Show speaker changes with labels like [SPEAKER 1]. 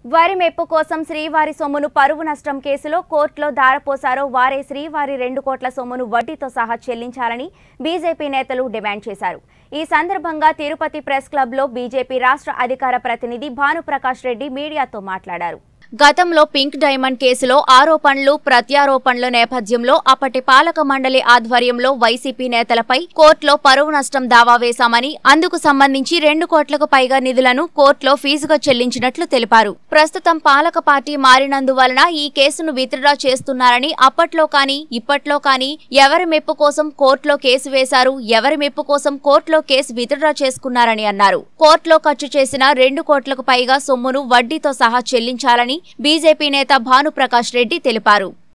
[SPEAKER 1] వరి మెప్పు కోసం శ్రీవారి సొమ్మును పరువు నష్టం కేసులో కోర్టులో దారపోసారో వారే శ్రీవారి రెండు కోట్ల సొమ్మును వడ్డీతో సహా చెల్లించాలని బీజేపీ నేతలు డిమాండ్ చేశారు ఈ సందర్భంగా తిరుపతి ప్రెస్ క్లబ్లో బీజేపీ రాష్ట్ర అధికార ప్రతినిధి భానుప్రకాష్ రెడ్డి మీడియాతో మాట్లాడారు గతంలో పింక్ డైమండ్ కేసులో ఆరోపణలు ప్రత్యారోపణల నేపథ్యంలో అప్పటి పాలక మండలి ఆధ్వర్యంలో వైసీపీ నేతలపై కోర్టులో పరువు నష్టం దావా వేశామని అందుకు సంబంధించి రెండు కోట్లకు పైగా నిధులను కోర్టులో ఫీజుగా చెల్లించినట్లు తెలిపారు ప్రస్తుతం పాలక పార్టీ మారినందువలన ఈ కేసును విత్డ్రా చేస్తున్నారని అప్పట్లో కానీ ఇప్పట్లో కానీ ఎవరి మెప్పు కోసం కోర్టులో కేసు వేశారు ఎవరి మెప్పు కోసం కోర్టులో కేసు విత్డ్రా చేసుకున్నారని అన్నారు కోర్టులో ఖర్చు చేసిన రెండు కోట్లకు పైగా సొమ్మును వడ్డీతో సహా చెల్లించాలని బీజేపీ నేత భానుప్రకాష్ రెడ్డి తెలిపారు